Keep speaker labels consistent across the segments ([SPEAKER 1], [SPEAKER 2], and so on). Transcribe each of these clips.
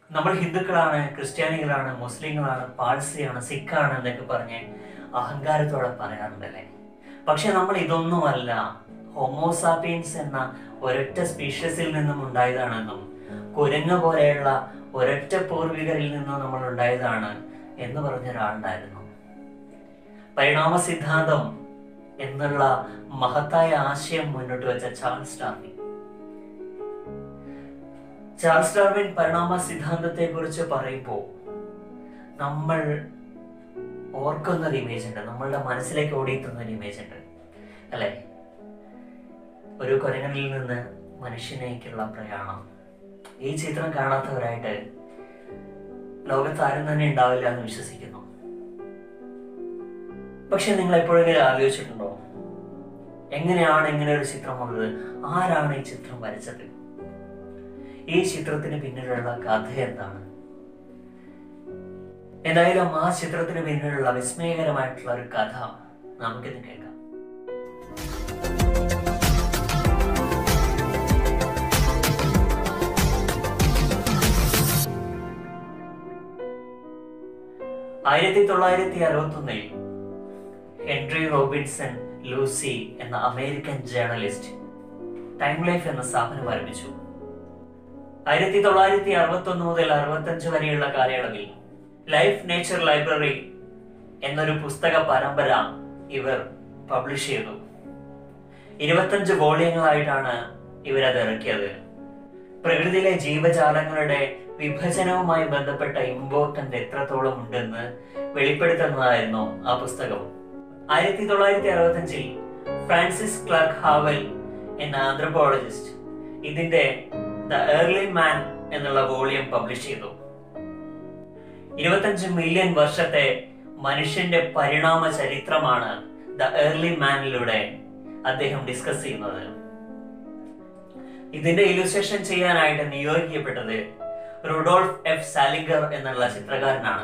[SPEAKER 1] നമ്മൾ ഹിന്ദുക്കളാണ് ക്രിസ്ത്യാനികളാണ് മുസ്ലിങ്ങളാണ് പാഴ്സിയാണ് സിഖാണ് എന്നൊക്കെ പറഞ്ഞ് അഹങ്കാരത്തോടെ പറയാറുണ്ടല്ലേ പക്ഷെ നമ്മൾ ഇതൊന്നുമല്ല ഹോമോസാപ്പിയൻസ് എന്ന ഒരൊറ്റ സ്പീഷ്യസിൽ നിന്നും ഉണ്ടായതാണെന്നും കുരങ്ങ് പോലെയുള്ള ഒരൊറ്റ പൂർവികരിൽ നിന്നും നമ്മൾ ഉണ്ടായതാണ് എന്ന് പറഞ്ഞ ഒരാളുണ്ടായിരുന്നു പരിണാമ സിദ്ധാന്തം എന്നുള്ള മഹത്തായ ആശയം മുന്നോട്ട് വെച്ച ചാൾസ് ഡാർവിൻ ചാൾസ് ഡാർവിൻ പരിണാമ സിദ്ധാന്തത്തെ കുറിച്ച് പറയുമ്പോൾ നമ്മൾ ഓർക്കുന്ന ഒരു ഇമേജ് ഉണ്ട് നമ്മളുടെ മനസ്സിലേക്ക് ഓടിയെത്തുന്ന ഒരു ഇമേജ് ഉണ്ട് അല്ലെ ഒരു കുരങ്ങനിൽ നിന്ന് മനുഷ്യനേക്കുള്ള പ്രയാണം ഈ ചിത്രം കാണാത്തവരായിട്ട് ലോകത്ത് ആരും തന്നെ ഉണ്ടാവില്ല എന്ന് വിശ്വസിക്കുന്നു പക്ഷെ നിങ്ങൾ എപ്പോഴെങ്കിലും ആലോചിച്ചിട്ടുണ്ടോ എങ്ങനെയാണ് ഇങ്ങനെ ഒരു ചിത്രം വന്നത് ആരാണ് ഈ ചിത്രം വരച്ചത് ഈ ചിത്രത്തിന് പിന്നിലുള്ള കഥ എന്താണ് എന്തായാലും ആ ചിത്രത്തിന് പിന്നിലുള്ള വിസ്മയകരമായിട്ടുള്ള ഒരു കഥ നമുക്കിന്ന് കേൾക്കാം ആയിരത്തി തൊള്ളായിരത്തി അറുപത്തി ഒന്നിൽ ഹെൻറി റോബിൻസൺ ലൂസി എന്ന അമേരിക്കൻ ജേർണലിസ്റ്റ് ടൈം ലൈഫ് എന്ന സ്ഥാപനം ആരംഭിച്ചു ആയിരത്തി തൊള്ളായിരത്തി അറുപത്തി ഒന്ന് മുതൽ അറുപത്തഞ്ച് വരെയുള്ള കാലയളവിൽ ലൈഫ് നേച്ചർ ലൈബ്രറി എന്നൊരു പുസ്തക പരമ്പര ഇവർ പബ്ലിഷ് ചെയ്തു ഇരുപത്തഞ്ച് വോള്യങ്ങളായിട്ടാണ് ഇവരത് ഇറക്കിയത് പ്രകൃതിയിലെ ജീവജാലങ്ങളുടെ വിഭജനവുമായി ബന്ധപ്പെട്ട ഇമ്പോർട്ടന്റ് എത്രത്തോളം ഉണ്ടെന്ന് വെളിപ്പെടുത്തുന്നതായിരുന്നു ആ പുസ്തകം ആയിരത്തി തൊള്ളായിരത്തി അറുപത്തഞ്ചിൽ ഫ്രാൻസിസ് ക്ലാർക്ക് ഹാവൽ എന്ന ആന്ത്രപ്പോളജിസ്റ്റ് ഇതിന്റെ ദ ഏർലി മാൻ എന്നുള്ള വോളിയം പബ്ലിഷ് ചെയ്തു ഇരുപത്തഞ്ച് മില്യൺ വർഷത്തെ മനുഷ്യന്റെ പരിണാമ ചരിത്രമാണ് ദ ഏർലി മാനിലൂടെ അദ്ദേഹം ഡിസ്കസ് ചെയ്യുന്നത് ഇതിന്റെ ഇലുസ്ട്രേഷൻ ചെയ്യാനായിട്ട് നിയോഗിക്കപ്പെട്ടത് റുഡോൾഫ് എഫ് സാലിംഗർ എന്നുള്ള ചിത്രകാരനാണ്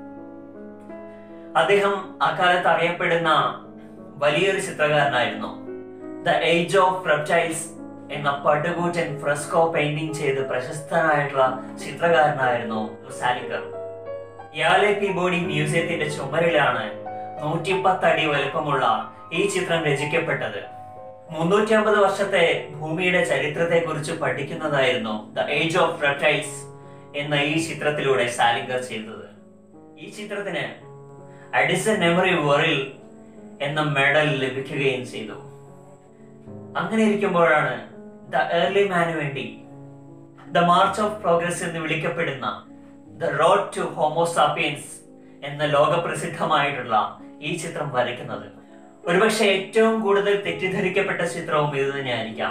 [SPEAKER 1] അദ്ദേഹം അക്കാലത്ത് അറിയപ്പെടുന്ന വലിയൊരു ചിത്രകാരനായിരുന്നു ദ ഏജ് ഓഫ് റെപ്റ്റൈൽസ് എന്ന പടുകൂറ്റൻ ഫ്രസ്കോ പെയിന്റിംഗ് ചെയ്ത് പ്രശസ്തനായിട്ടുള്ള ചിത്രകാരനായിരുന്നു സാലിംഗർ യാലെ ബോഡി മ്യൂസിയത്തിന്റെ ചുമരിലാണ് നൂറ്റിപ്പത്ത് അടി വലുപ്പമുള്ള ഈ ചിത്രം രചിക്കപ്പെട്ടത് മുന്നൂറ്റി അമ്പത് വർഷത്തെ ഭൂമിയുടെ ചരിത്രത്തെ കുറിച്ച് പഠിക്കുന്നതായിരുന്നു ദ ഏജ് ഓഫ് റെപ്റ്റൈൽസ് എന്ന ഈ ചിത്രത്തിലൂടെ സാലിംഗർ ചെയ്തത് ഈ ചിത്രത്തിന് അഡിസൺ മെമ്മറി വറിൽ എന്ന മെഡൽ ലഭിക്കുകയും ചെയ്തു അങ്ങനെ ഇരിക്കുമ്പോഴാണ് ദ ഏർലി മാന് വേണ്ടി ദ മാർച്ച് ഓഫ് പ്രോഗ്രസ് എന്ന് വിളിക്കപ്പെടുന്ന ദ റോഡ് ടു ഹോമോസാപ്പിയൻസ് എന്ന ലോകപ്രസിദ്ധമായിട്ടുള്ള ഈ ചിത്രം വരയ്ക്കുന്നത് ഒരുപക്ഷെ ഏറ്റവും കൂടുതൽ തെറ്റിദ്ധരിക്കപ്പെട്ട ചിത്രവും ഇത് തന്നെയായിരിക്കാം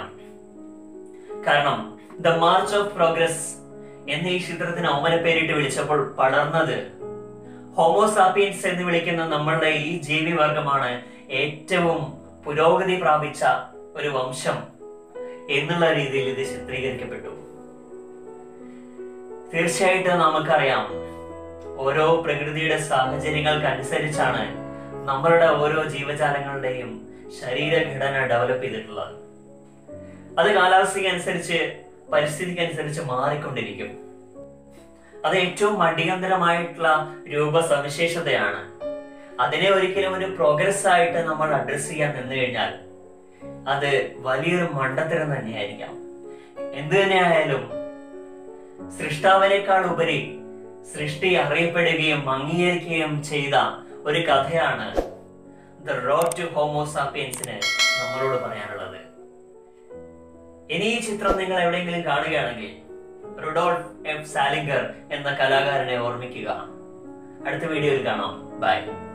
[SPEAKER 1] കാരണം ദ മാർച്ച് ഓഫ് പ്രോഗ്രസ് എന്ന ഈ ചിത്രത്തിന് ഓമന പേരിട്ട് വിളിച്ചപ്പോൾ പടർന്നത് ഹോമോസാപ്പിയൻസ് എന്ന് വിളിക്കുന്ന നമ്മളുടെ ഈ ജീവിവർഗമാണ് ഏറ്റവും പുരോഗതി പ്രാപിച്ച ഒരു വംശം എന്നുള്ള രീതിയിൽ ഇത് ചിത്രീകരിക്കപ്പെട്ടു തീർച്ചയായിട്ടും നമുക്കറിയാം ഓരോ പ്രകൃതിയുടെ സാഹചര്യങ്ങൾക്കനുസരിച്ചാണ് നമ്മളുടെ ഓരോ ജീവജാലങ്ങളുടെയും ശരീരഘടന ഡെവലപ്പ് ചെയ്തിട്ടുള്ളത് അത് കാലാവസ്ഥയ്ക്കനുസരിച്ച് പരിസ്ഥിതിക്കനുസരിച്ച് മാറിക്കൊണ്ടിരിക്കും അത് ഏറ്റവും അടിയന്തരമായിട്ടുള്ള രൂപസവിശേഷതയാണ് അതിനെ ഒരിക്കലും ഒരു പ്രോഗ്രസ് ആയിട്ട് നമ്മൾ അഡ്രസ് ചെയ്യാൻ നിന്നു കഴിഞ്ഞാൽ അത് വലിയൊരു മണ്ടത്തരം തന്നെയായിരിക്കാം എന്തു തന്നെയായാലും സൃഷ്ടാവിനേക്കാൾ ഉപരി സൃഷ്ടി അറിയപ്പെടുകയും അംഗീകരിക്കുകയും ചെയ്ത ഒരു കഥയാണ് ദ റോഡ് ടു ഹോമോസാപ്പിയൻസിന് നമ്മളോട് പറയാനുള്ളത് ഇനി ഈ ചിത്രം നിങ്ങൾ എവിടെയെങ്കിലും കാണുകയാണെങ്കിൽ റുഡോൾഫ് എഫ് സാലിംഗർ എന്ന കലാകാരനെ ഓർമ്മിക്കുക അടുത്ത വീഡിയോയിൽ കാണാം ബൈ